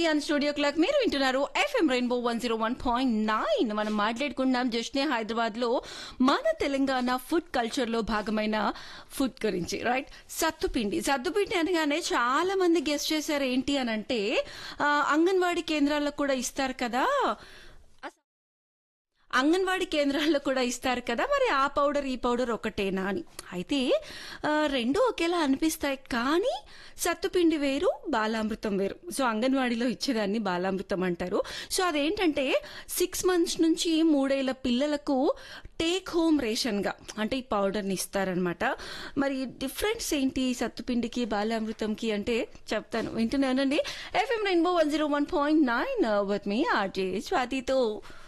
and studio clock మీరు వింటున్నారు FM rainbow one zero one point nine మనం మాట్లాడుకున్నాం జస్ట్నే హైదరాబాద్ లో మన తెలంగాణ ఫుడ్ కల్చర్ లో భాగమైన ఫుడ్ గురించి రైట్ సత్తుపిండి సత్తుపిండి అనగానే చాలా మంది గెస్ట్ చేశారు ఏంటి అని అంటే ఆ, అంగన్వాడీ కేంద్రాల్లో కూడా ఇస్తారు కదా అంగన్వాడీ కేంద్రాల్లో కూడా ఇస్తారు కదా మరి ఆ పౌడర్ ఈ పౌడర్ ఒకటేనా అని అయితే ఆ, రెండు ఒకేలా అనిపిస్తాయి కానీ సత్తుపిండి వేరు బాలామృతం వేరు సో అంగన్వాడీలో ఇచ్చేదాన్ని బాలామృతం అంటారు సో అదేంటంటే సిక్స్ మంత్స్ నుంచి మూడేళ్ల పిల్లలకు టేక్ హోమ్ రేషన్గా అంటే ఈ పౌడర్ని ఇస్తారనమాట మరి డిఫరెన్స్ ఏంటి సత్తుపిండికి బాలామృతంకి అంటే చెప్తాను వింటున్నానండి FM rainbow one zero one point nine with మీ ఆర్జే స్వాతితో